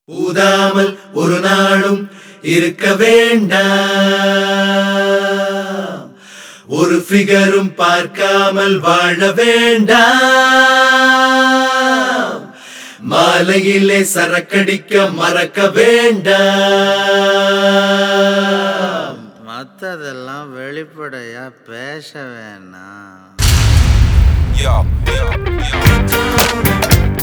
ஊதாமல் ஒரு நாளும் இருக்க வேண்டாம் ஒரு ஃபிகரும் பார்க்காமல் வாழ வேண்டாம் மாலையிலே சரக்கடிக்க மறக்க வேண்டாம் மற்றதெல்லாம் வெளிப்படையா பேச வேணாம் Yo, yo, yo.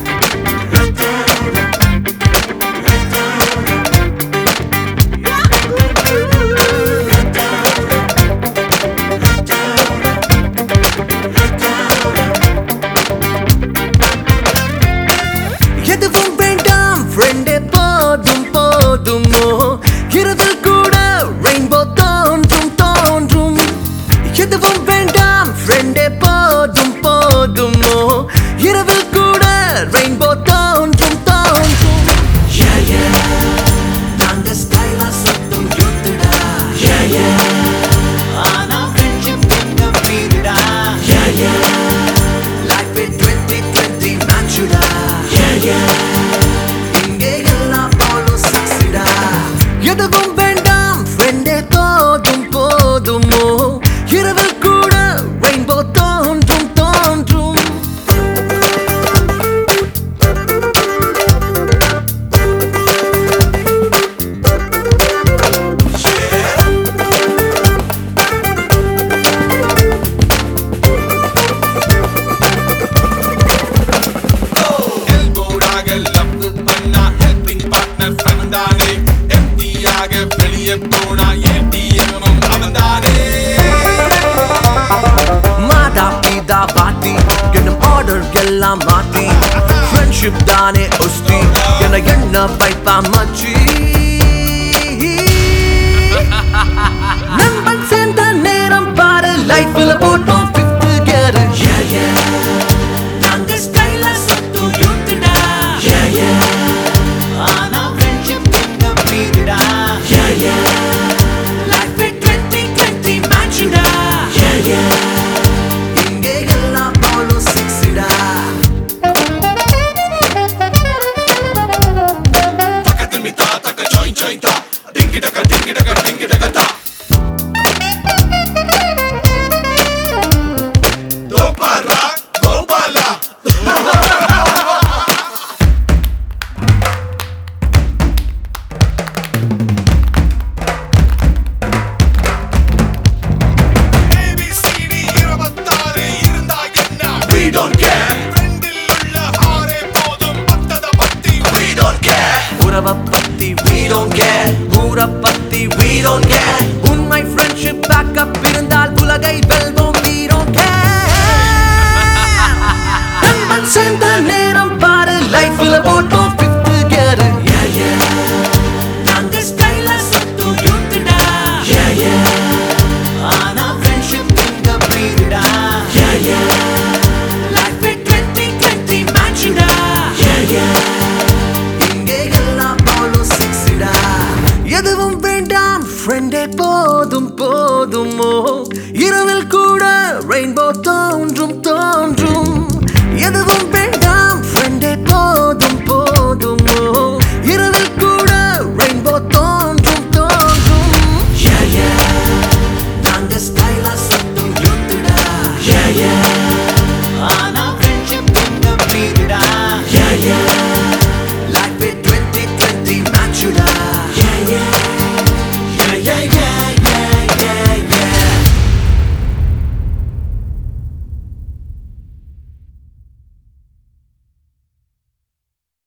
எதுவும் வேண்டாம் ஃப்ரெண்டே போதும் போதுமோ இரவில் கூட ரெயின்போ தோன்றும் தோன்றும் எதுவும் வேண்டாம் ஃப்ரெண்டே போதும் போதுமோ இரவில் கூட ரெயின்போ தோன்றும் தோன்றும் Yeah, yeah. நாங்க ஸ்டைலா சுத்தும் யூத்துடா Yeah, yeah. ஆனா friendship எங்க மீதுடா Yeah, yeah. Life in 2020 matchuடா Yeah, yeah. இங்கே எல்லாம் follow succeedடா. எதுவும் வேண்டாம் ஃப்ரெண்டே போதும் போதுமோ இரவில் கூட ரெயின்போ தோன்றும் தோன்றும் Elbowடாக love பண்ணா helping partner அவன்தானே. empty ஆக வெளியே போனா ATM -உம் அவன்தானே. மாதா பிதா பாட்டி என்னும் ஆர்டர் எல்லாம் மாத்தி ஃப்ரெண்ட்ஷிப் தானே ஒஸ்தி என என்ன வைப்பா மச்சி நண்பன் சேர்ந்த நேரம் பாரு லைஃப்ல போட்டோம் ஃபிஃப்த் கியர் நாங்க ஸ்டைலா சுத்து யூத்துடா ஆனா ஃப்ரெண்ட்ஷிப் எங்க மீதுடா லைஃப் 2020 மேட்சுடா இங்கே எல்லாம் follow sexy-டா. தக்கத்திமித்தா, தக்க join, join தா. டிங்கிடக, டிங்கிடக, டிங்கிடக தா. தோப்பாரா, கோபாலா. ABCD இருபத்தாறு இருந்தா என்ன? We don't care, ரெண்டில் உள்ள ஆறே போதும் மத்தத பத்தி we don't care. உறவ பத்தி we don't care. ஊர பத்தி we don't care. உண்மை friendship backup இருந்தால் உலகை வெல்வோம் we don't care. நண்பன் சேர்ந்த நேரம் பாரு லைஃப்ல போட்டோம் fifth gear. நாங்க style ஆ சுத்தும் youth-டா. ஆனா friendship எங்க breed-டா. Life 2020 match-டா.